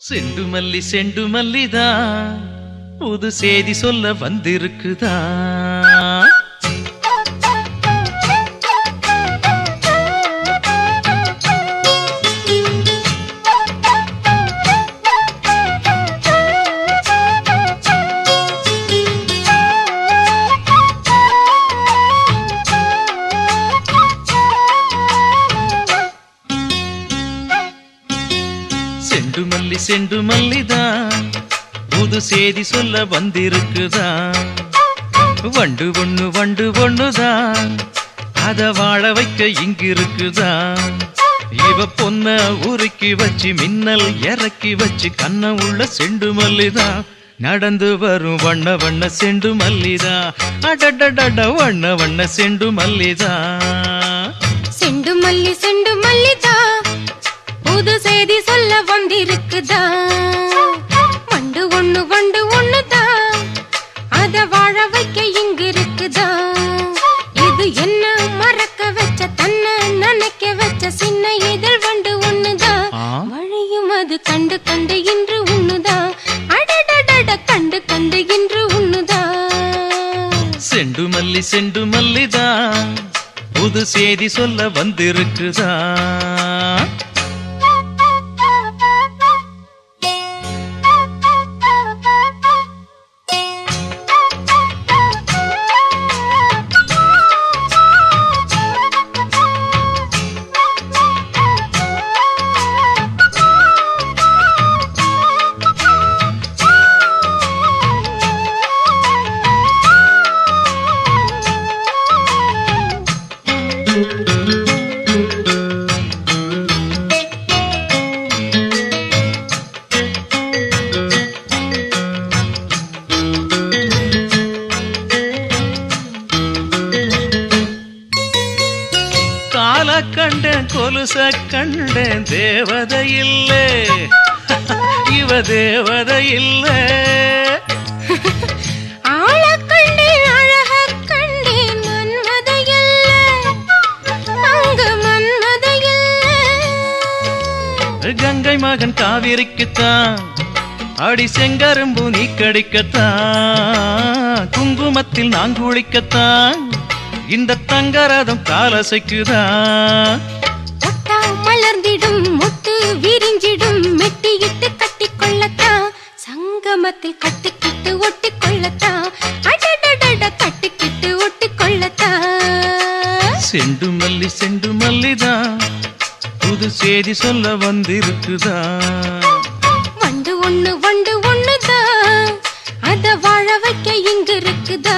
Cent மல்லி செண்டு மல்லிதா புது செய்தி சொல்ல வந்திருக்குதா செண்டு மல்லி செண்டு மல்லிதா புது செய்தி சொல்ல வந்திருக்குதா வண்டு ஒண்ணு வண்டு ஒண்ணுதான் அத வாழ வைக்க இங்க இருக்குதா இவ பொண்ண உருக்கி வச்சு மின்னல் இறக்கி வச்சு கண்ண உள்ள செண்டு மல்லிதா நடந்து வரும் வண்ண வண்ண செண்டு மல்லிதா அடடடட வண்ண வண்ண செண்டு மல்லிதா செண்டு மல்லி செண்டு மல்லிதா புது செய்தி சொல்ல வந்திருக்குதா வண்டு ஒண்ணு வண்டு ஒண்ணுதா அத வாழ வைக்க இங்கு இருக்குதா இது என்ன மறக்க வச்ச தன்னை நினைக்க வச்ச சின்ன இதழ் வண்டு ஒண்ணுதா ஆ? வழியும் அது கண்டு கண்டு இன்று உண்ணுதா அடடடட கண்டு கண்டு இன்று உண்ணுதா செண்டு மல்லி செண்டு மல்லிதா புது செய்தி சொல்ல வந்திருக்குதா கால கண்டேன் கொலுச கண்டேன் தேவதை இல்லே இவ தேவதை இல்லே ஆள கண்டேன் அழக கண்டேன் மன்மதையல்ல அங்கு மன்மதையல்ல கங்கை மகன் காவிரிக்குத்தான் அடி செங்கரும்பு நீ கடிக்கத்தான் குங்குமத்தில் நான் குளிக்கத்தான் இந்த தங்கரதம் காலசைக்குதான் ஒட்டா மலர்ந்திடும் முத்து விரிஞ்சிடும் மெட்டியிட்டு கட்டிக்கொள்ளத்தான் சங்கமத்தில் கட்டிக்கிட்டு ஒட்டிக்கொள்ளத்தான் அடடடட கட்டிக்கிட்டு ஒட்டிக்கொள்ளத்தான் செண்டு மல்லி செண்டு மல்லிதான் புது செய்தி சொல்ல வந்திருக்குதா வண்டு ஒண்ணு வண்டு ஒண்ணுதான் அத வாழ வைக்க இங்கு இருக்குதா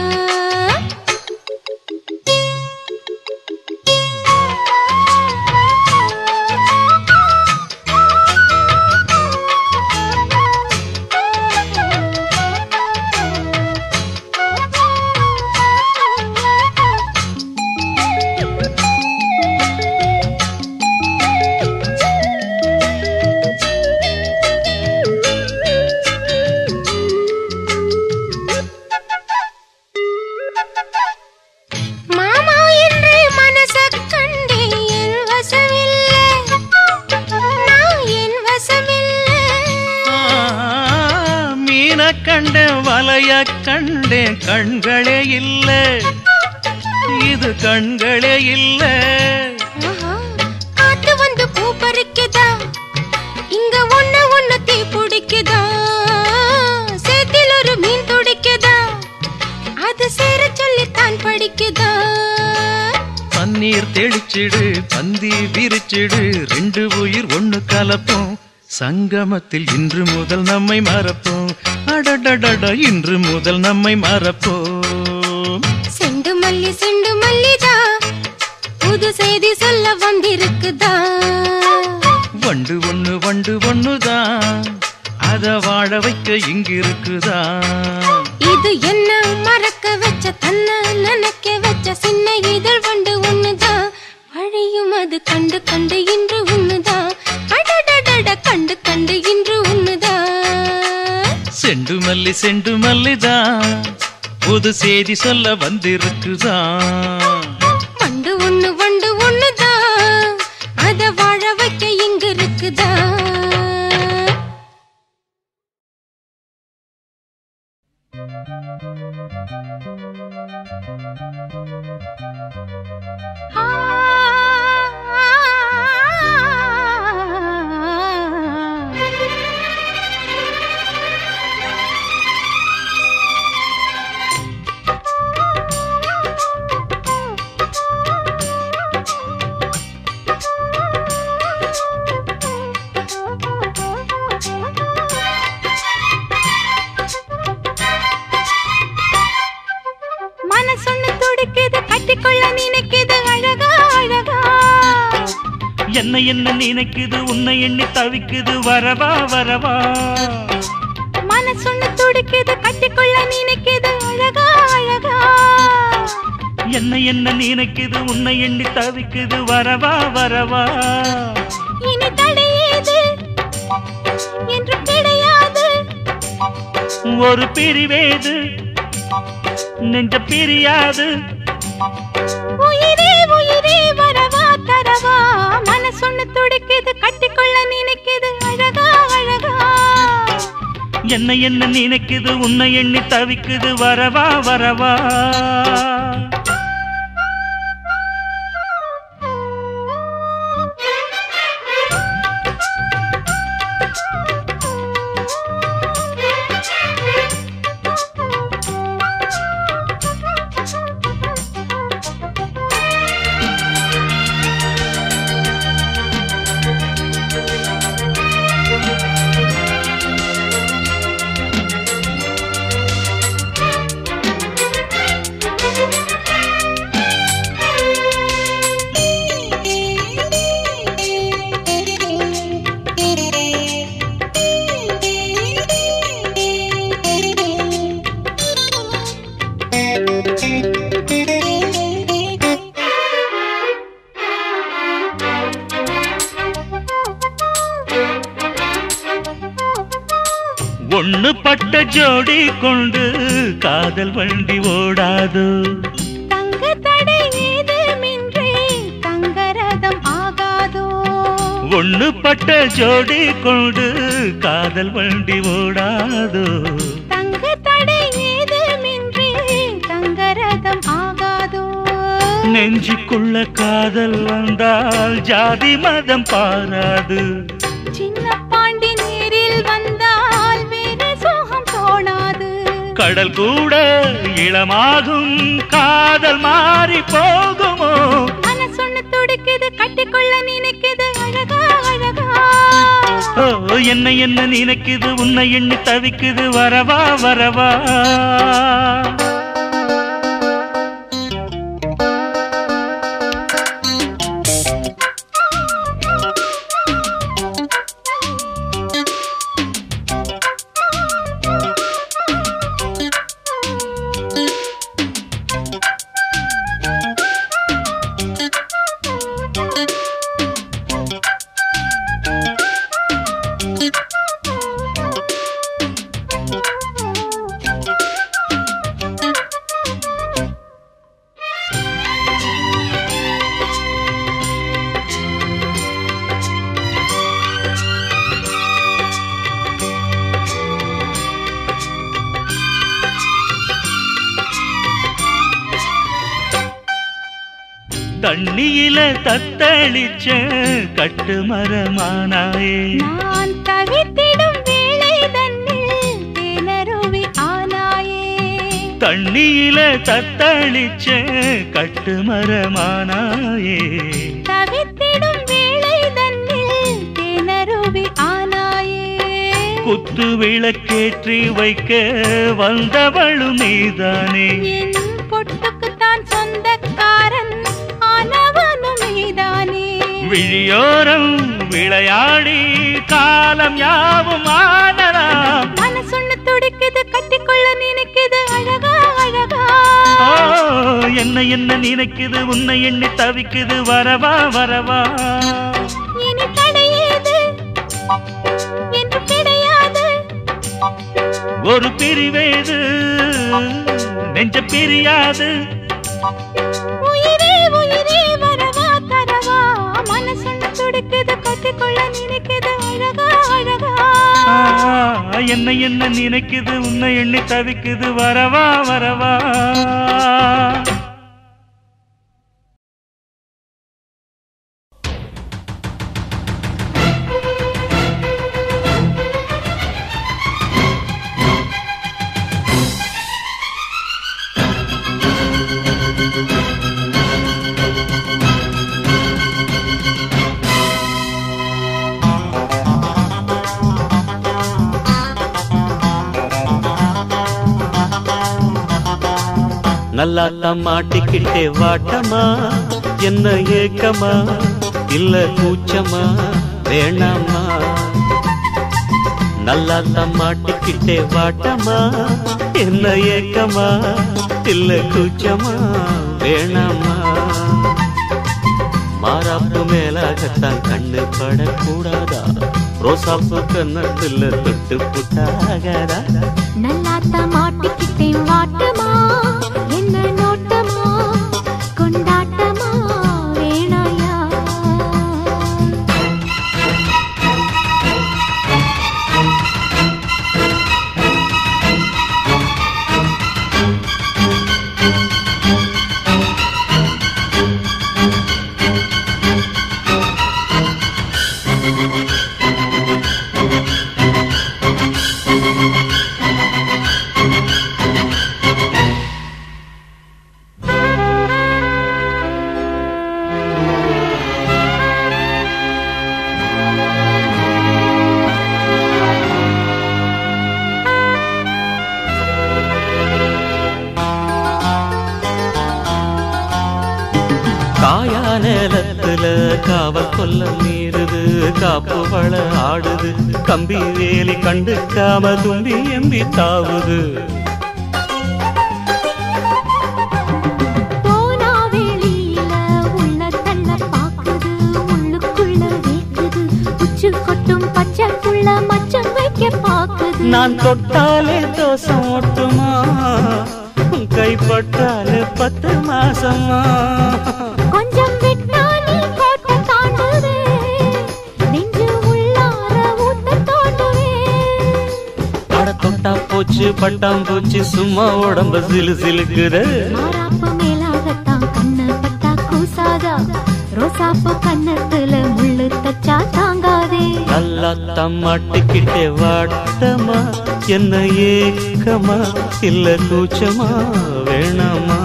மாமா என்று மனச கண்டே என் வசமில்லை நான் என் வசமில்லை ஆ, மீன கண்டேன் வலைய கண்டேன் கண்களே இல்ல இது கண்களே இல்ல ஆஹா, காத்து வந்து பூ பறிக்குதா இங்க ஒண்ணு ஒண்ணு தீ பிடிக்குதா சேத்தில் ஒரு மீன் துடிக்குதா அது சேர சொல்லித்தான் படிக்குதா பன்னீர் தெளிச்சிடு பந்தி விரிச்சிடு ரெண்டு உயிர் ஒண்ணு கலப்போம் சங்கமத்தில் இன்று முதல் நம்மை மறப்போம் அடடடட இன்று முதல் நம்மை மறப்போம் செண்டு மல்லி செண்டு மல்லிதா புது செய்தி சொல்ல வந்திருக்குதா வண்டு ஒண்ணு வண்டு ஒண்ணுதான் அத வாழ வைக்க இங்க இருக்குதா இது என்ன மறக்க வச்ச தன்னை நினைக்க வச்ச சின்ன இதழ் வண்டு ஒண்ணுதான் வழியும் அது கண்டு கண்டு இன்று உண்ணுதான் அடடடட கண்டு கண்டு இன்று உண்ணுதான் செண்டு மல்லி செண்டு மல்லிதா புது செய்தி சொல்ல வந்திருக்குதா வண்டு ஒண்ணு வண்டு ஒண்ணுதான் அத வாழ வைக்க இங்க இருக்குதா மனசொன்னு துடிக்குது கட்டிக்கொள்ள நினைக்குது அழகா அழகா என்ன என்ன நினைக்குது உன்னை எண்ணி தவிக்குது வரவா வரவா மனசொன்னு துடிக்குது கட்டிக்கொள்ள நினைக்குது அழகா அழகா என்ன என்ன நினைக்குது உன்னை எண்ணி தவிக்குது வரவா வரவா இனி தடையேது என்று கிடையாது ஒரு பிரிவேது நெஞ்ச பிரியாது உயிரே உயிரே வரவா தரவா மனசொன்னு துடிக்குது கட்டிக்கொள்ள நினைக்குது அழகா அழகா என்ன என்ன நினைக்குது உன்னை எண்ணி தவிக்குது வரவா வரவா ஒண்ணு பட்ட ஜோடி கொண்டு காதல் வண்டி ஓடாது தங்க தடை ஏதுமின்றி தங்கரதம் ஆகாதோ ஒண்ணு பட்ட ஜோடி கொண்டு காதல் வண்டி ஓடாது தங்க தடை ஏதுமின்றி தங்கரதம் ஆகாதோ நெஞ்சுக்குள்ள காதல் வந்தால் ஜாதி மதம் பாராது சின்ன பாண்டி நீரில் வந்தால் வேறு சோகம் தோணாது கடல் கூட இளமாகும் காதல் மாறி போகுமோ மனசொன்னு துடிக்குது கட்டிக்கொள்ள நினைக்குது அழகா அழகா ஓ என்ன என்ன நினைக்குது உன்னை எண்ணி தவிக்குது வரவா வரவா தண்ணியில தத்தளிச்ச கட்டு மரமானாயே நான் தவித்திடும் வேளை தன்னில் தேனருவி ஆனாயே தண்ணியில தத்தளிச்ச கட்டு மரமானாயே தவித்திடும் வேளை தன்னில் தேனருவி ஆனாயே குத்து விளக்கேற்றி வைக்க வந்தவளும் நீதானே என் பொட்டுக்குத்தான் சொந்தக்காரன் ஆனவனும் நீதானே விழியோரம் விளையாடி காலம் யாவும் ஆடலாம் மனசொன்னு துடிக்குது கட்டிக்கொள்ள நினைக்குது அழகா அழகா ஓ, என்ன என்ன நினைக்குது உன்னை எண்ணி தவிக்குது வரவா வரவா இனி தடையேது என்று கிடையாது ஒரு பிரிவேது நெஞ்ச பிரியாது உயிரே உயிரே வரவா தரவா மனசொன்னு துடிக்குது கட்டிக்கொள்ள நினைக்குது அழகா அழகா ஆ, என்ன என்ன நினைக்குது உன்னை எண்ணி தவிக்குது வரவா வரவா நல்லா மாட்டிக்கிட்டே வாட்டமா என்ன ஏக்கமா இல்ல கூச்சமா வேணாமா நல்லா மாட்டிக்கிட்டே வாட்டமா என்ன ஏக்கமா இல்ல கூச்சமா வேணாமா மாறாப்பு மேலாகத்தான் கண்ணு படக்கூடாதா ரோசாப்பு கண்ணத்துல தொட்டு புட்டாகாதா நல்லாத்த மாட்டிக்கிட்டேன் வாட்டமா என்ன நோட்டமா கொண்டாட்டமா வேணாயா காயா நேலத்துல காவல் கொல்ல மீறுது காப்பு வள ஆடுது கம்பி வேலி கண்டுக்காம தும்பி எம்பி தாவுது போனா வெளியில உள்ள தள்ள பாக்குது உள்ளுக்குள்ள வேக்குது உச்சு கொட்டும் பச்சைக்குள்ள மச்சம் வைக்க பாக்குது நான் தொட்டாலே தோசம் ஒட்டுமா உன் கைப்பட்டாலே பத்து மாசமா கொஞ்சம் விட்டா நீ கோட்டை தாண்டுதே நெஞ்சு உள்ளார ஊத்த தோண்டுவே அட தொட்டா போச்சு பட்டாம் பூச்சி சும்மா உடம்ப சிலு சிலுக்குது மாறாப்பு மேலாகத்தான் கண்ணு பட்டா கூசாதா ரோசாப்பு கண்ணத்துல முள்ளு தச்சா தாங்காதே நல்லா தம்மாட்டிக்கிட்டே வாட்டமா என்ன ஏக்கமா இல்ல கூச்சமா வேணாமா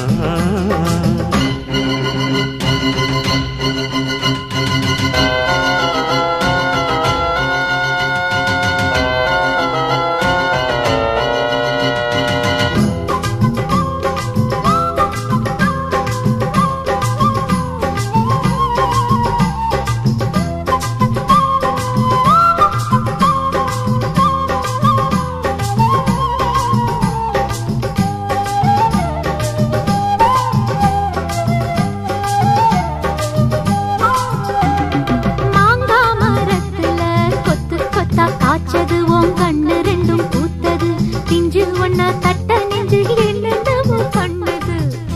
மாங்கா மரத்துல கொத்து கொத்தா காய்ச்சது உன் கண்ணு ரெண்டும் பூத்தது பிஞ்சு ஒன்னா தட்ட நெஞ்சு என்னென்னமோ பண்ணது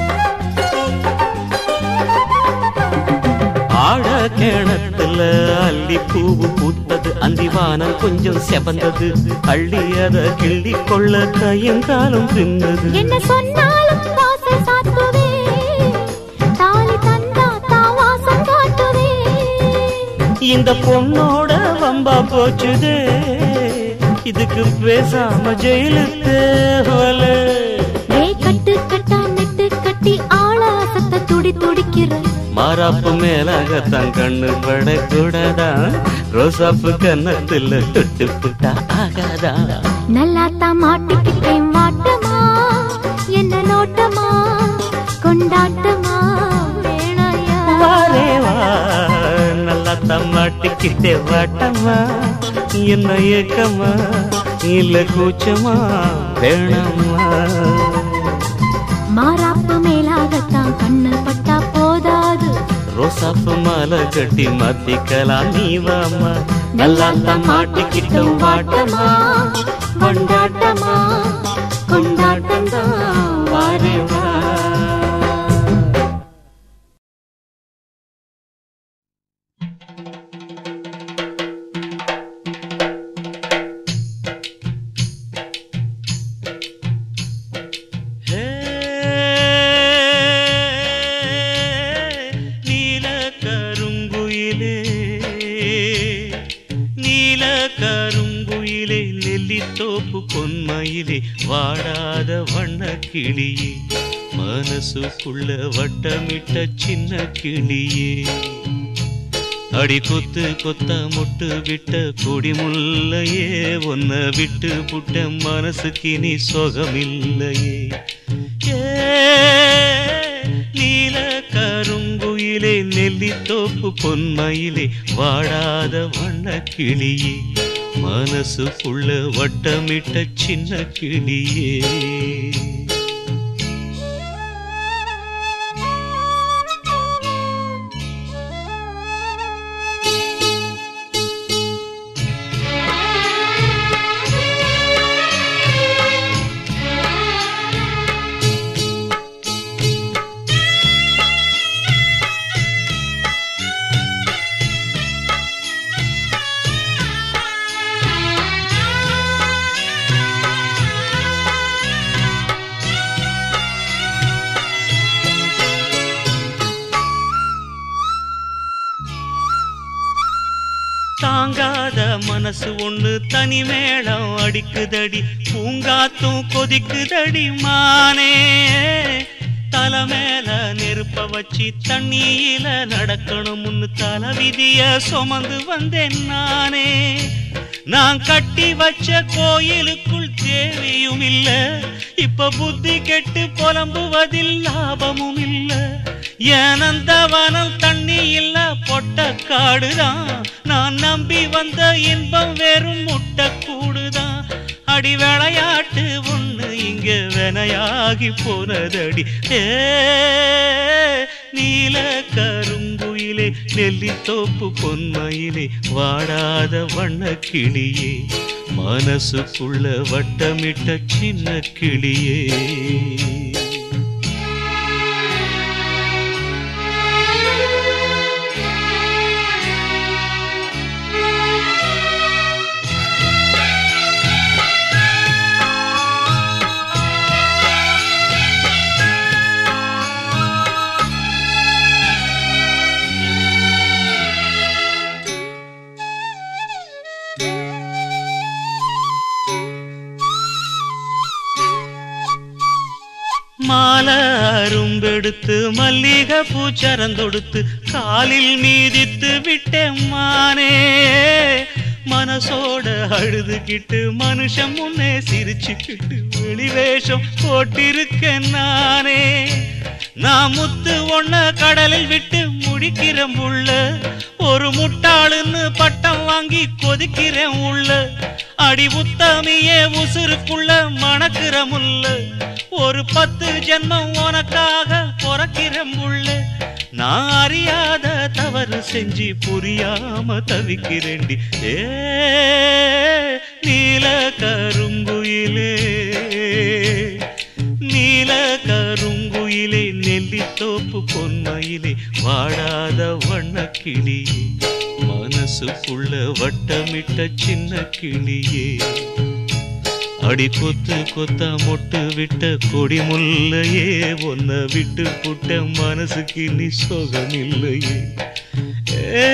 ஆழ கிணத்துல அள்ளி பூவு பூத்தது அந்திவானம் கொஞ்சம் செவந்தது அள்ளி அத கிள்ளி கொள்ள கையும் காலும் பின்னது என்ன சொன்னாலும் வாசல் சாத்துவே தாலி தந்தா தான் வாசம் காட்டுவே இந்த பொண்ணோட வம்பா போச்சுதே இதுக்கு பேசாம ஜெயிலு தேவல ஏய் கட்டு கட்டா நெட்டு கட்டி ஆள அசத்த துடி துடிக்கிற மாறாப்பு மேலாகத்தான் கண்ணு படக்கூடாதா ரோசாப்பு கன்னத்துல தொட்டு புட்டா ஆகாதா நல்லாத்தான் மாட்டிக்கிட்டேன் வாட்டமா என்ன நோட்டமா கொண்டாட்டமா வேணாயா வாரே வா நல்லா தம்மாட்டிக்கிட்டே வாட்டமா என்ன ஏக்கமா இல்ல கூச்சமா வேணாமா மாறாப்பு மேலாகத்தான் கண்ணு பட்டா போதாது ரோசாப்பு மாலை கட்டி மத்திக்கலாம் நீ வாமா நல்லா தம்மாட்டிக்கிட்டும் வாட்டமா கொண்டாட்டமா கொண்டாட்டம் தான் வாரே வா கருங்குயிலே நெல்லித்தோப்பு பொன்மயிலே வாடாத வண்ண கிளியே மனசுக்குள்ள வட்டமிட்ட சின்ன கிளியே அடி கொத்து கொத்த முட்டு விட்ட கொடி முல்லையே உன்னை விட்டு புட்ட மனசுக்கு நீ சொகமில்லையே ஏ நீல கருங்குயிலே நெல்லித்தோப்பு பொன்மயிலே வாடாத வண்ண கிளியே மனசுக்குள்ள வட்டமிட்ட சின்ன கிளியே தாங்காத மனசு ஒண்ணு தனி மேளம் அடிக்குதடி பூங்காத்தும் கொதிக்குதடி மானே தலை மேல நெருப்ப வச்சு தண்ணியில நடக்கணும்னு தலை விதிய சுமந்து வந்தேன் நானே நான் கட்டி வச்ச கோயிலுக்குள் தேவியும் இல்ல இப்ப புத்தி கெட்டு புலம்புவதில் லாபமும் இல்ல ஏனந்தவனம் தண்ணி இல்ல பொட்ட காடுதான் நான் நம்பி வந்த இன்பம் வெறும் முட்டை கூடுதான் அடி விளையாட்டு ஒண்ணு இங்க வினையாகி போனதடி ஏ நீல கருங்குயிலே நெல்லித்தோப்பு பொன்மயிலே வாடாத வண்ண கிளியே மனசுக்குள்ள வட்டமிட்ட சின்ன கிளியே மாலை அரும்பெடுத்து மல்லிகை பூச்சரந்தொடுத்து காலில் மீதித்து விட்டேன் மானே மனசோட அழுதுகிட்டு மனுஷன் முன்னே சிரிச்சுக்கிட்டு வெளிவேஷம் போட்டிருக்கேன் நானே நான் முத்து ஒன்ன கடலில் விட்டு முடிக்கிறேன் உள்ள ஒரு முட்டாளுன்னு பட்டம் வாங்கி கொதிக்கிறேன் உள்ள அடி உத்தமியே உசுருக்குள்ள மணக்கிற முள்ள ஒரு பத்து ஜென்மம் உனக்காக பிறக்கிறேன் உள்ள நான் அறியாத தவறு செஞ்சு புரியாம தவிக்கிறேன்டி ஏ நீல கருங்குயிலே நீல கருங்குயிலே நெல்லித்தோப்பு பொன்மயிலே வாடாத வண்ண கிளியே மனசுக்குள்ள வட்டமிட்ட சின்ன கிளியே அடி கொத்து கொத்தா மொட்டு விட்ட கொடி முல்லையே உன்னை விட்டு புட்ட மனசுக்கு நீ சோகமில்லையே ஏ,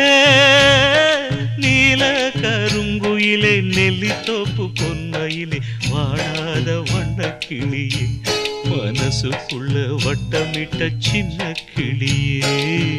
நீல கருங்குயிலே நெல்லித்தோப்பு பொன்மையிலே வாடாத வண்ண கிளியே மனசுக்குள்ள வட்டமிட்ட சின்ன கிளியே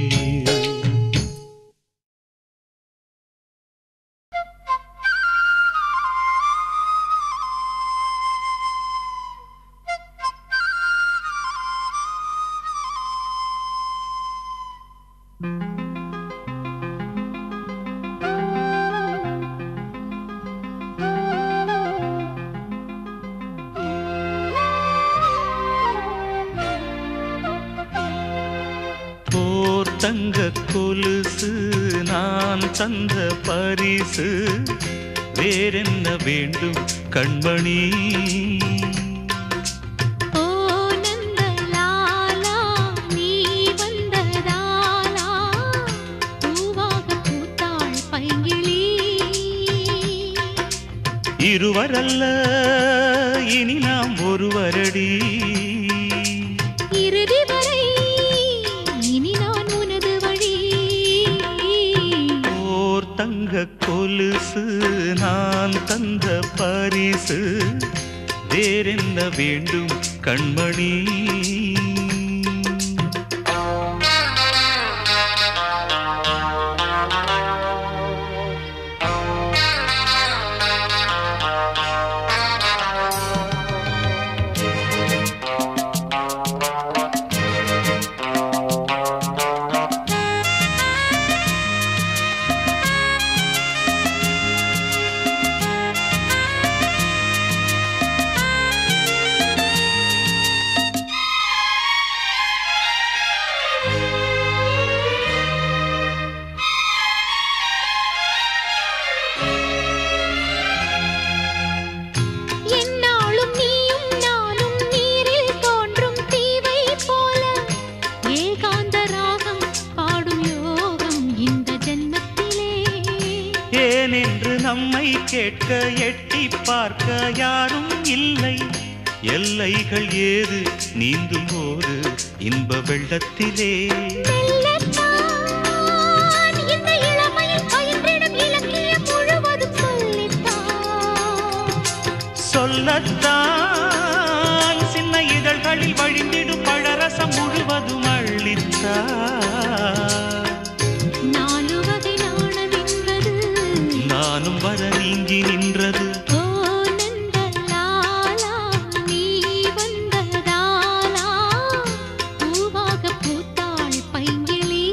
போர் தங்க கொலுசு நான் தந்த பரிசு வேறென்ன வேண்டும் கண்மணி ஓ நந்தலாலா நீ வந்ததாலா பூவாக பூத்தாள் பைங்கிளி இருவரல்ல இனி நாம் ஒருவரடி இறுதி வரை இனி நான் உனது வழி ஓர் தங்க கொலுசு நான் தந்த பரிசு வேறென்ன வேண்டும் கண்மணி என்னாலும் நீயும் நானும் நீரில் தோன்றும் தீவை போல ஏகாந்த ராகம் பாடும் யோகம் இந்த ஜென்மத்திலே ஏனென்று நம்மை கேட்க எட்டி பார்க்க யாரும் இல்லை எல்லைகள் ஏது நீந்தும் போது இன்ப வெள்ளத்திலே மெல்லத்தான் இந்த இளமையில் பயின்றிடும் இலக்கியம் முழுவதும் சொல்லித்தான் சொல்லத்தான் சின்ன இதழ்களில் வழிந்திடும் பழரசம் முழுவதும் அள்ளித்தான் நாலு வகை நாணம் என்பது நானும் வர நீங்கி நின்றது ஓ நந்தலாலா நீ வந்ததாலா பூவாக பூத்தாள் பைங்கிளி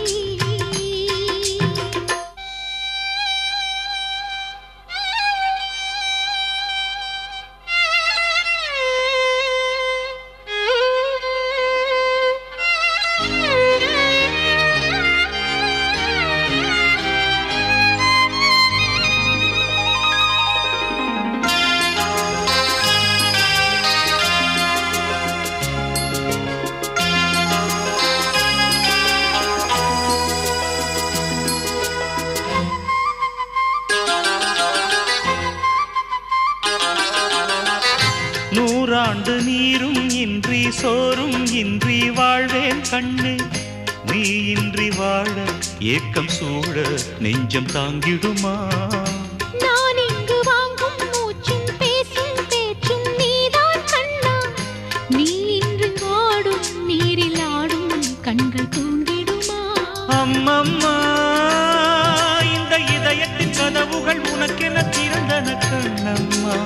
நூறாண்டு நீரும் இன்றி சோறும் இன்றி வாழ்வேன் கண்ணு நீ இன்றி வாழ ஏக்கம் சூழ நெஞ்சம் தாங்கிடுமா நான் இங்கு வாங்கும் மூச்சும் பேசும் பேச்சும் நீதான் கண்ணா நீ இன்று ஆடும் நீரில் ஆடும் கண்கள் தூங்கிடுமா அம்மம்மா இந்த இதயத்தின் கதவுகள் உனக்கென திறந்தன கண்ணம்மா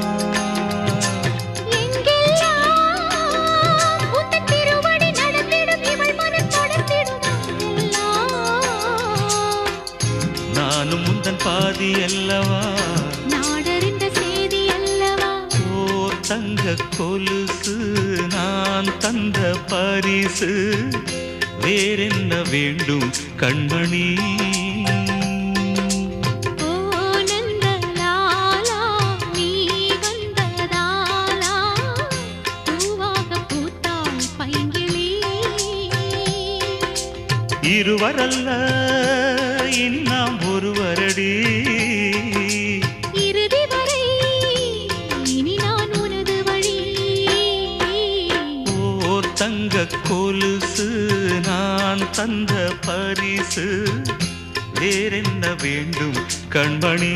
எங்கெல்லாம் உந்தன் திருவடி நடந்திடும் இவள் மனம் தொடர்ந்திடும் அங்கெல்லாம். நானும் முந்தன் பாதி அல்லவா நாடறிந்த செய்தி அல்லவா ஓர் தங்க கொலுசு நான் தந்த பரிசு வேறென்ன வேண்டும் கண்மணி ஓ நந்தலாலா நீ வந்ததாலா பூவாக பூத்தாள் பைங்கிளி இருவரல்ல இனி நாம் ஒருவரடி இறுதி வரை இனி நான் உனது வழி ஓர் தங்க கொலுசு நான் தந்த பரிசு வேறென்ன வேண்டும் கண்மணி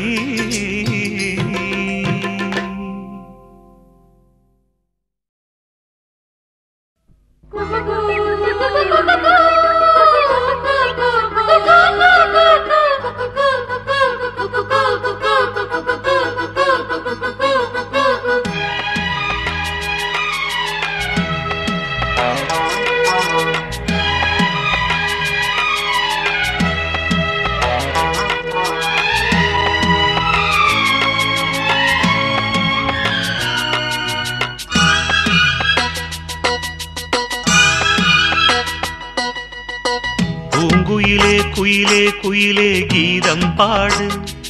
பூங்குயிலே குயிலே குயிலே கீதம் பாடு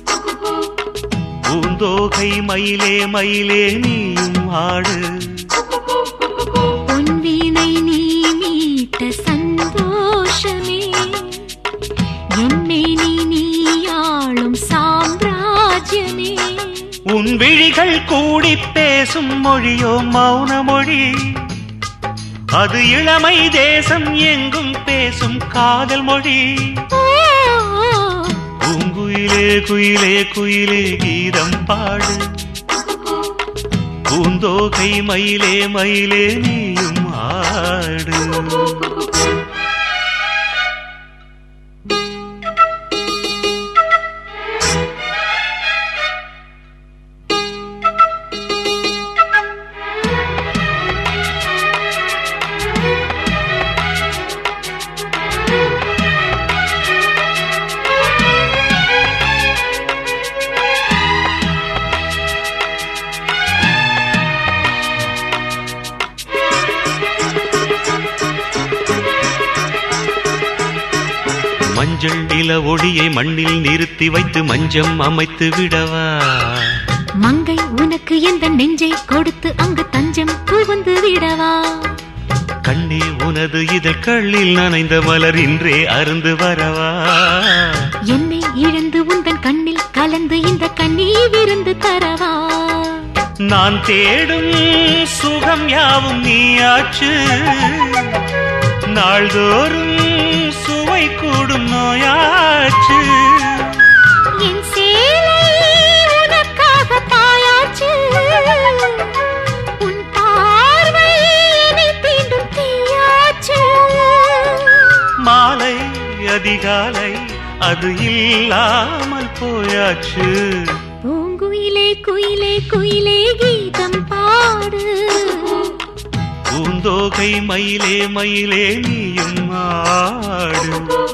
பூந்தோகை மயிலே மயிலே நீயும் ஆடு பொன்வீணை நீ மீட்ட சந்தோஷமே என்னை நீ நீயாளும் சாம்ராஜ்யமே உன் விழிகள் கூடி பேசும் மொழியோ மௌன மொழி அது இளமை தேசம் எங்கும் பேசும் காதல் மொழி ஓ, பூங்குயிலே குயிலே குயிலே குயிலே கீதம் பாடு பூந்தோகை மயிலே மயிலே நீயும் ஆடு மஞ்சள் நில ஒளியை மண்ணில் நிறுத்தி வைத்து மஞ்சம் அமைத்து விடவா மங்கை உனக்கு எந்த நெஞ்சை கொடுத்து அங்கு தஞ்சம் புகுந்து விடவா கண்ணே உனது இதழ்களில் நனைந்த மலர் இன்றே அருந்து வரவா என்னை இழந்து உந்தன் கண்ணில் கலந்து இந்த கண்ணீர் விருந்து தரவா நான் தேடும் சுகம் யாவும் நீயாச்சு நாள்தோறும் சுவை கூடும் நோயாச்சு என் சேலை உனக்காக தாயாச்சு உன் பார்வை என்னை தீண்டும் தீயாச்சு மாலை அதிகாலை அது இல்லாமல் போயாச்சு பூங்குயிலே குயிலே குயிலே கீதம் பாடு பூந்தோகை மயிலே மயிலே நீயும் ஆடு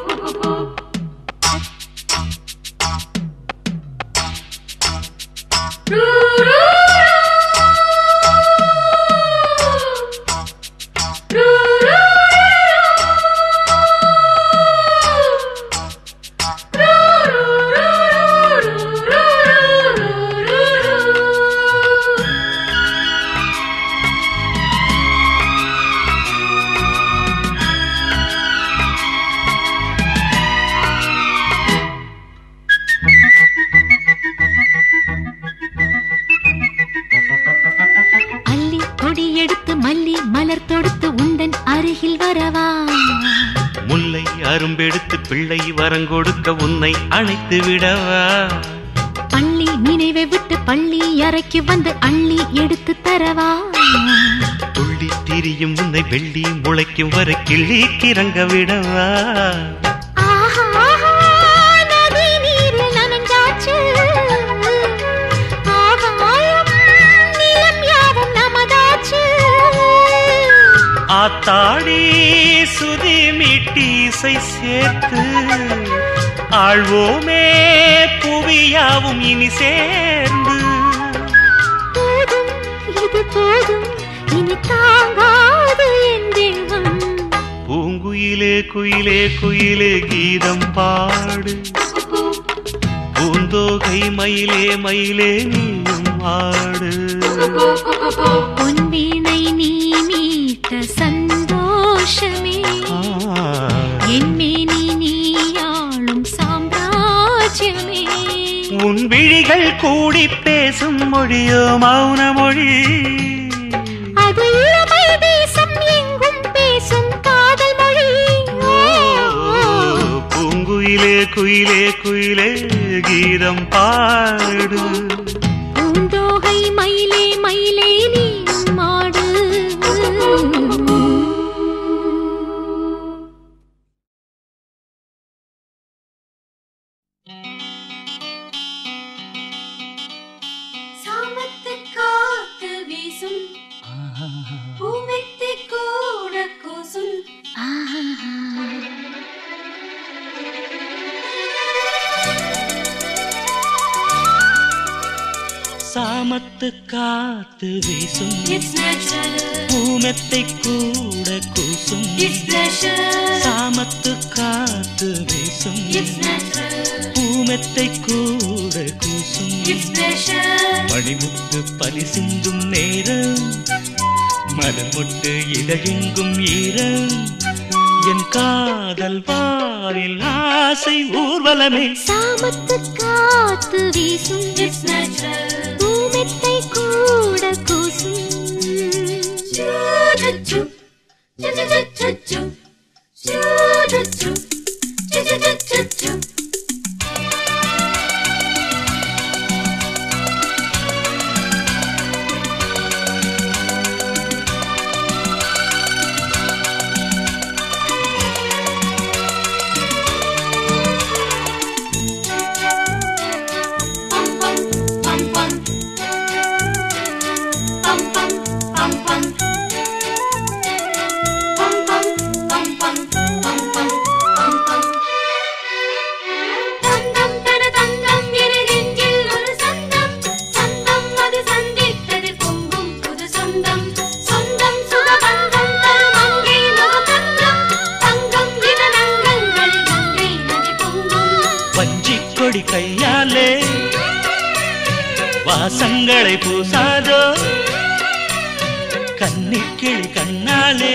அள்ளி கொடி எடுத்து மல்லி மலர் தொடுத்து உந்தன் அருகில் வரவா முல்லை அரும்பெடுத்து பிள்ளை வரங்கொடுக்க உன்னை அணைத்து விடவா பள்ளி நினைவை விட்டு பள்ளி அறைக்கு வந்து அள்ளி எடுத்து தரவா துள்ளி திரியும் உன்னை வெள்ளி முளைக்கும் வரை கிள்ளி கிறங்க விடவா ஆஹா, ஆஹா, நதி நீரில் நனைஞ்சாச்சு. ஆகாயம், நிலம் யாவும் நமதாச்சு. ஆத்தாடி சுதி மீட்டி இசை சேர்த்து ஆழ்வோமே புவியாவும் இனி சேர்ந்து போதும், இது போதும், இனி தாங்காது என் தெய்வம். பூங்குயிலே குயிலே குயிலே கீதம் பாடு பூந்தோகை மயிலே மயிலே நீயும் ஆடு பொன்வீணை நீ மீட்ட சந்தோஷமே ஆ, என்மேனி நீ ஆளும் சாம்ராஜ்யமே உன் விழிகள் கூடி பேசும் மொழியோ மௌன மொழி அது இளமை தேசம் எங்கும் பேசும் காதல் மொழி பூங்குயிலே குயிலே குயிலே கீதம் பாடு பூந்தோகை மயிலே மயிலே நீ மாடு சாமத்து காத்து வீசும் பூமெத்தி கூட கூசும் சாமத்து காத்து வீசும் இட்ஸ் நேச்சுரல் பூமெத்தை கூட கூசும் இட்ஸ் பிளஷர் சாமத்து காத்து வீசும் இட்ஸ் நேச்சுரல் பூமெத்தை கூட கூசும் இட்ஸ் பிளஷர் மணிமுத்து பனி சிந்தும் நேரம் மலர் முட்டு இதழெங்கும் ஈரம் என் காதல் வாரில் ஆசை ஊர்வலமே சாமத்து காத்து வீசும் இட்ஸ் நேச்சுரல் பூமெத்தை கூட கூசும் Choo-choo, choo-choo-choo-choo, choo-choo-choo, choo-choo-choo-choo. வாசங்களை பூசாதோ கன்னிக்கிளி கண்ணாலே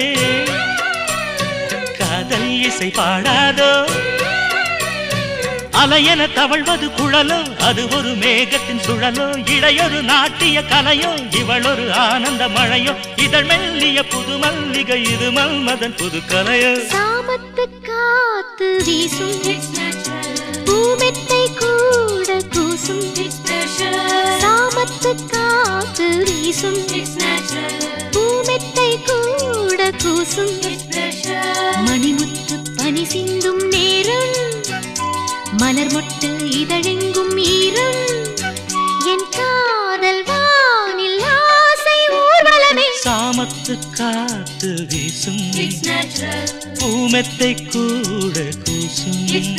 காதல் இசை பாடாதோ அலையென தவழ்வது குழலோ அது ஒரு மேகத்தின் சுழலோ இடையொரு நாட்டிய கலையோ இவள் ஒரு ஆனந்த மழையோ இதழ் மெல்லிய புது மல்லிகை இது மன்மதன் புது கலையோ சாமத்து காத்து வீசும் பூமெத்தை கூட கூசும் சாமத்து காத்து வீசும் பூமெத்தை கூட கூசும் மணிமுத்து பனி சிந்தும் நேரம் மலர் மொட்டு இதழெங்கும் ஈரம் என் காதல் வானில் ஆசை ஊர்வலமே சாமத்து காத்து வீசும் பூமெத்தை கூட கூசும்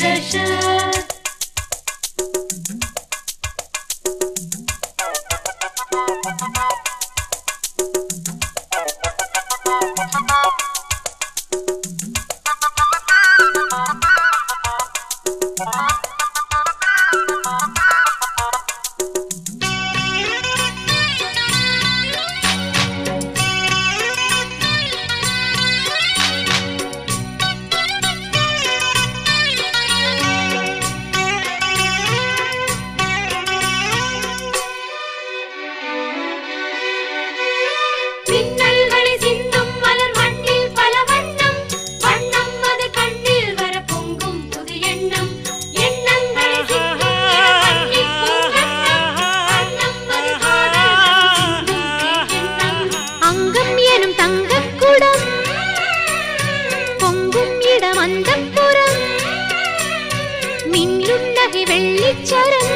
மின்னல்களை சிந்தும் மலர் மண்ணில் பல வண்ணம் வண்ணம் அது கண்ணில் வர பொங்கும் புது எண்ணம் எண்ணங்களை சிந்தும் இளவன்னிப் பூங்கண்ணம். வண்ணம் அது காதல் சிந்தும் தேன் அங்கம் எனும் தங்கக் குடம் பொங்கும் இடம் அந்த புறம் மின்னும் நகை வெள்ளிச்சரம்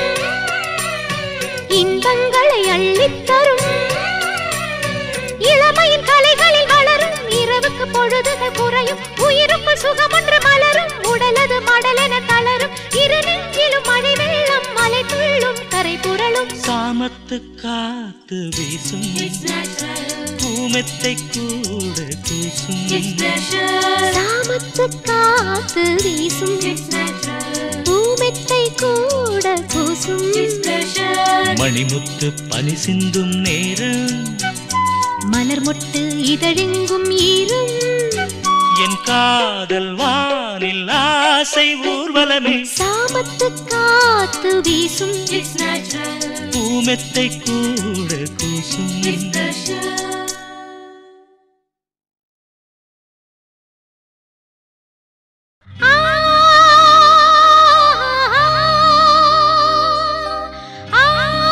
இன்பங்களை அள்ளித் தரும் இளமையின் கலைகளில் வளரும் இரவுக்கு பொழுதுகள் குறையும் உயிருக்குள் சுகம் ஒன்று மலரும் உடலது மடலென தளரும் இரு நெஞ்சிலும் மழை வெள்ளம் மலை துள்ளும் கரை புரளும் சாமத்து காத்து வீசும் பூமெத்தை கூட கூசும் சாமத்து காத்து வீசும் பூமெத்தை கூட கூசும் மணிமுத்து பனி சிந்தும் நேரம் மலர் மொட்டு இதழெங்கும் ஈரும் என் காதல் வானில் ஆசை ஊர்வலமே சாமத்து காத்து வீசும் பூமெத்தை கூட கூசும் ஆ ஆ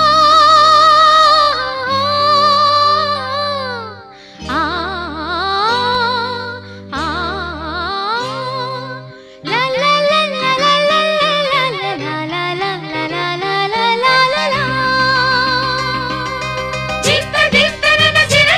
ஆ ஆ லா லா லா லா லா லா லா லா லா லா லா லா லா லா லா லா லா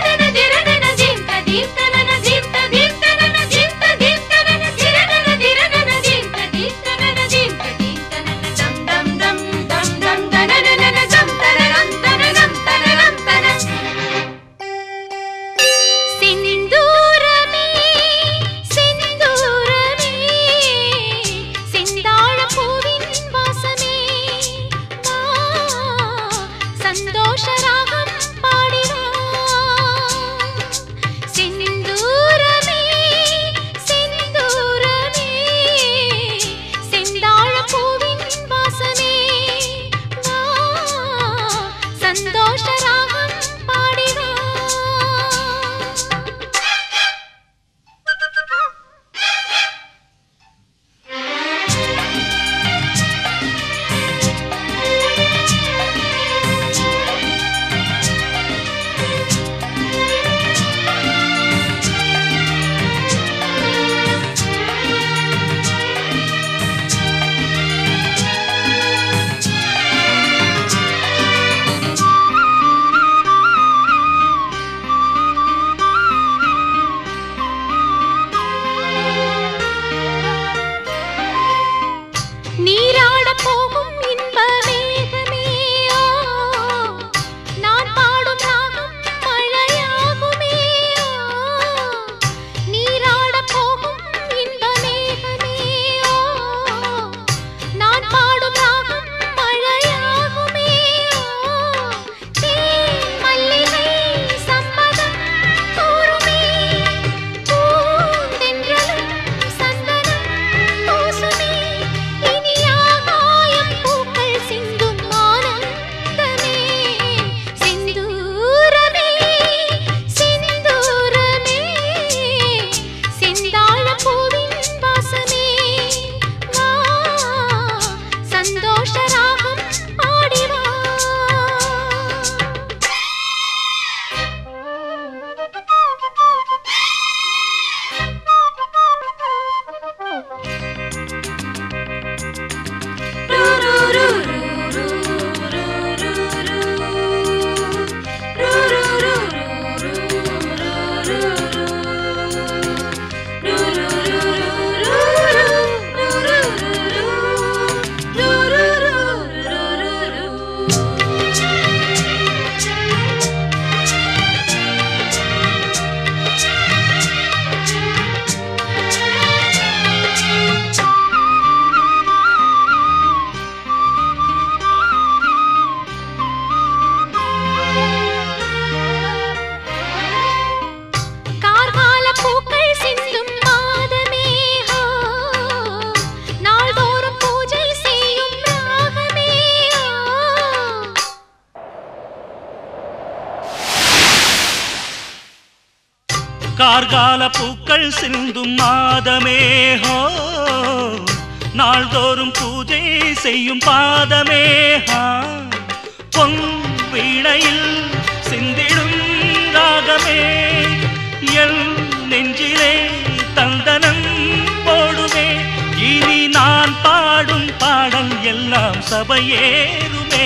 கார்கால பூக்கள் சிந்தும் மாதமே ஹோ நாள்தோறும் பூஜை செய்யும் பாதமே ஹா பொன் வீணையில் சிந்திடும் ராகமே என் நெஞ்சிலே தந்தனம் போடுமே இனி நான் பாடும் பாடல் எல்லாம் சபையேறுமே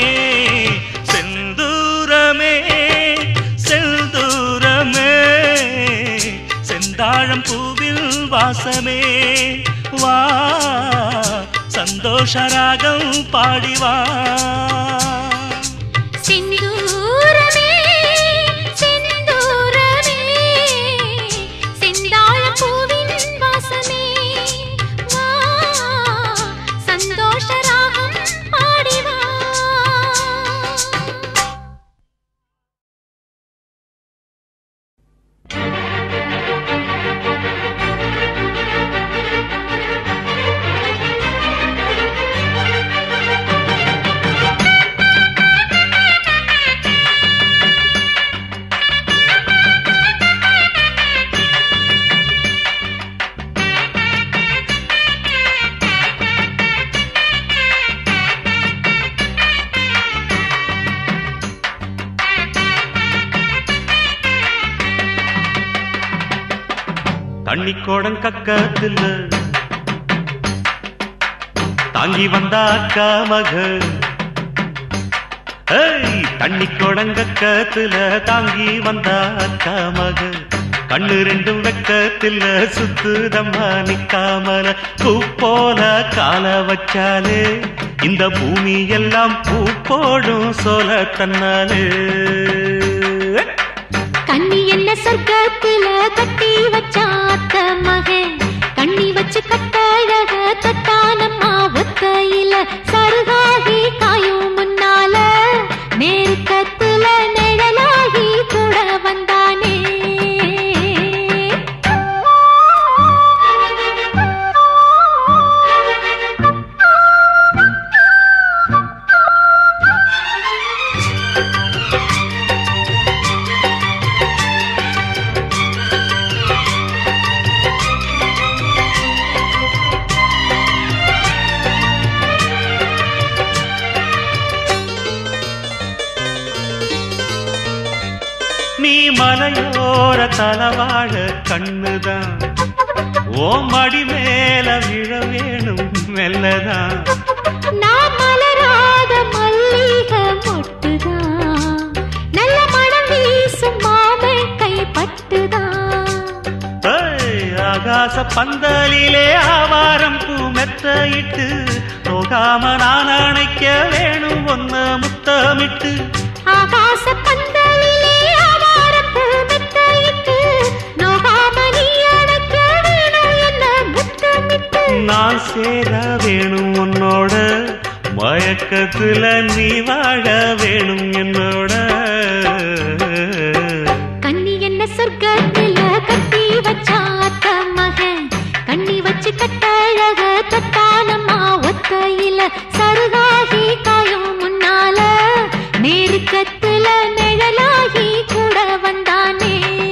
செந்தூரமே செந்தூரமே செந்தாழம் பூவில் வாசமே வா சந்தோஷ ராகம் பாடிவா செந்தூரமே செந்தூரமே செந்தாழம் பூவின் வாசமே வா சந்தோஷ ராகம் பாடி வா தண்ணிக்கோடம் கக்கத்துல தாங்கி வந்த அக்கா மக ஏய் தண்ணிக்கோடம் கக்கத்துல தாங்கி வந்த அக்கா மக கண்ணு ரெண்டும் வெக்கத்துல சுத்துதம்மா நிக்காமல பூ போல கால வச்சாலே இந்த பூமி எல்லாம் பூ போடும் சோல தன்னாலே கண்ணி என்ன சொர்க்கத்துல கட்டி வச்சாத்த மகன் கண்ணி வச்சு கட்டழக தொட்டானம்மா ஒத்தையில சருகாகி காயும் முன்னால நெருக்கத்துல நிழலாகி கூட வந்தானே நீ மலையோர தலவாழ கண்ணுதான் ஓ மடி மேல விழ வேணும் மெல்லதான் நான் மலராத மல்லிகை மொட்டுதான் நல்ல மனம் வீசும் மாமை கைப்பட்டுதான் ஏய், ஆகாச பந்தலிலே ஆவாரம் பூ மெத்தையிட்டு நோகாம நான் அணைக்க வேணும் ஒன்ன முத்தமிட்டு ஆகாச பந்தலிலே ஆவாரப்பூ மெத்தையிட்டு நோகாம நீ அணைக்க வேணும் என்ன முத்தமிட்டு நான் சேர வேணும் உன்னோட மயக்கத்துல நீ வாழ வேணும் என்னோட கண்ணி என்ன சொர்க்கத்துல கட்டி வச்சாத்த மகன் கண்ணி வச்சு கட்டழக தொட்டானம்மா ஒத்தையில சருகாகி காயும் முன்னால நெருக்கத்துல நிழலாகி கூட வந்தானே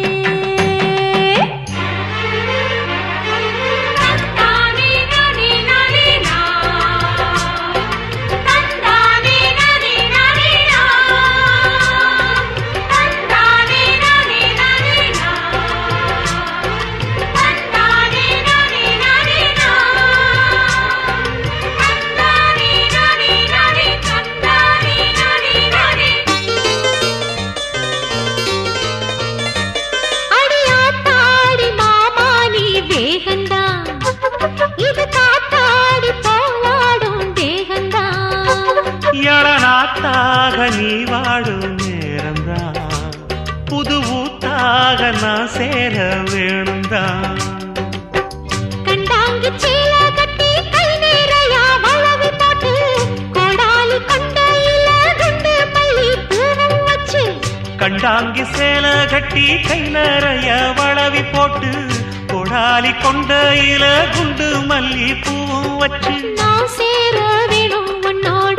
அடியாத்தாடி மாமா நீ வேகந்தான் இது காத்தாடி போலாடும் தேகந்தான் எழநாத்தாக நீ வாடும் நேரம்தான் புது ஊத்தாக நான் சேர வேணும்தான் கண்டாங்கி சேல கட்டி கை நிறையா வளவி போட்டு கோடாலி கொண்டையில குண்டு மல்லி பூவும் வச்சு கண்டாங்கி சேல கட்டி கை நிறைய வளவி போட்டு கொடாலி கொண்டையில குண்டு மல்லி பூவும் வச்சு நான் சேர வேணும் உன்னோட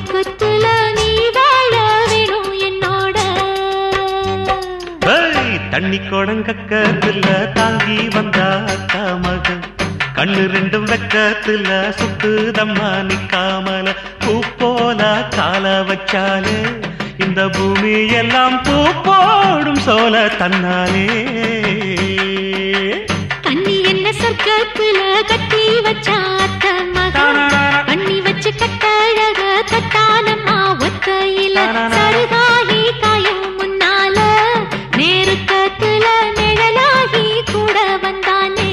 மயக்கத்துல நீ வாழ வேணும் என்னோட தண்ணி கொடங்கக்கத்துல தாங்கி வந்த அக்கா மகன் கண்ணு ரெண்டும் வெக்கத்துல சுத்துதம்மா நிக்காமல பூ போல கால வச்சாலே இந்த பூமி எல்லாம் பூ போடும் சோல தன்னாலே கண்ணி என்ன சொர்க்கத்துல கட்டி வச்சாத்த மகன் பண்ணி வச்சு கட்டழக கட்டானம்மா ஒத்தையில சருகாகி காயும் முன்னால நேருக்கத்துல நிழலாகி கூட வந்தானே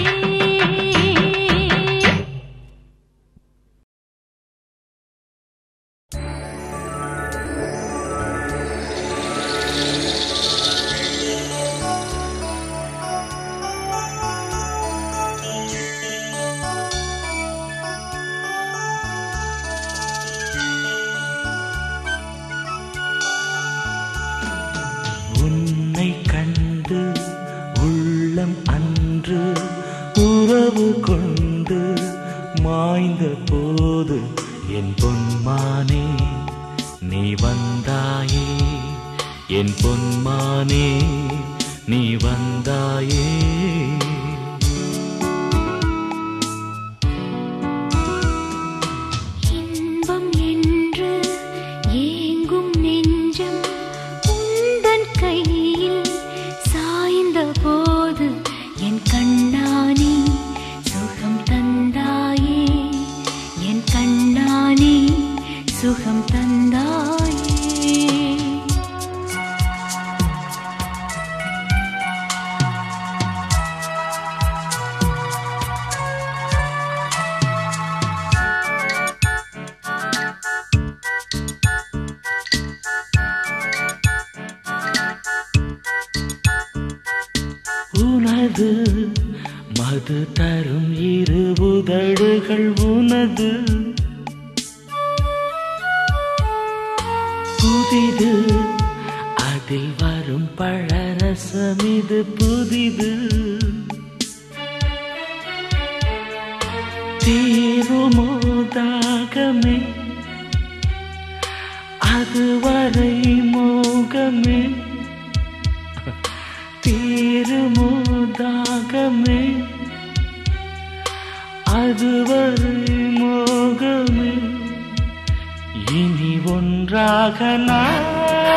உன்னை கண்டு உள்ளம் அன்று உறவு கொண்டு மாய்ந்த போது என் பொன்மானே நீ வந்தாயே என் பொன்மானே நீ வந்தாயே இன்பம் என்று ஏங்கும் நெஞ்சம் உந்தன் கையில் சாய்ந்த போது என் கண்ணானி சுகம் தந்தாயே என் கண்ணானி சுகம் தந்தாயே உனது மது தரும் இரு உதடுகள் உனது புதிது அதில் வரும் பழரசம் இது புதிது தீருமோ தாகமே அதுவரை மோகமே தீருமோ தாகமே அதுவரை மோகமே இனி ஒன்றாக நான்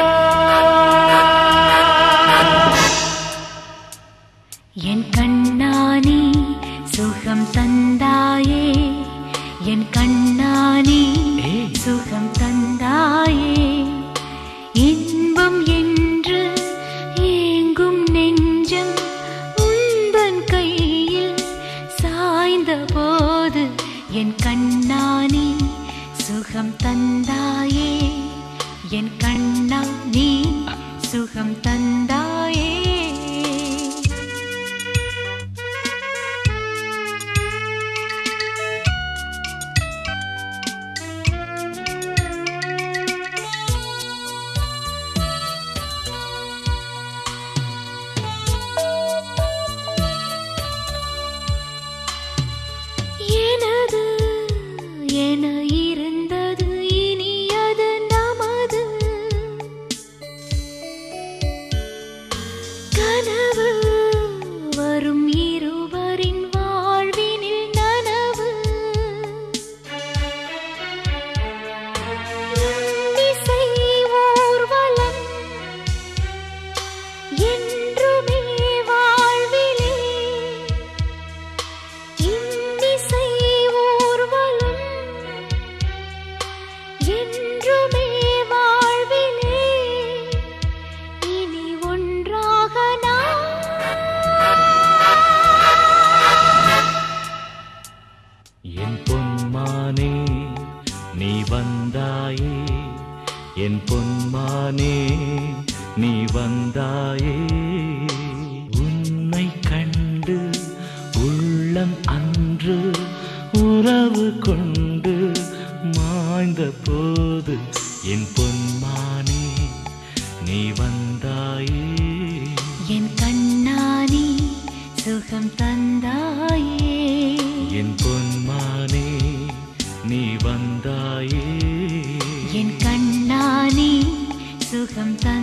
என் கண்ணானி சுகம் தந்தாயே என் கண்ணானி ஏய். சுகம் தந்தாயே இன்பம் என்று ஏங்கும் நெஞ்சம் உந்தன் கையில் சாய்ந்த போது என் கண்ணானி சுகம் தந்தாயே என் கண்ணா நீ சுகம் தந்தாயே எனது என இருந்தது இனி அது நமது கனவு வரும் இருவரின் வாழ்வினில் நனவு இசை ஊர்வலம் என்றுமே வாழ்விலே இன்னிசை ஊர்வலம் என்றுமே வாழ்விலே இனி ஒன்றாக நாம் என் பொன்மானே நீ வந்தாயே என் பொன்மானே நீ வந்தாயே உன்னை கண்டு உள்ளம் அன்று உறவு கொண்டு மாய்ந்த போது என் பொன்மானே நீ வந்தாயே என் கண்ணானி சுகம் தந்தாயே என் பொன்மானே நீ வந்தாயே என் கண்ணானி சுகம் தந்தாயே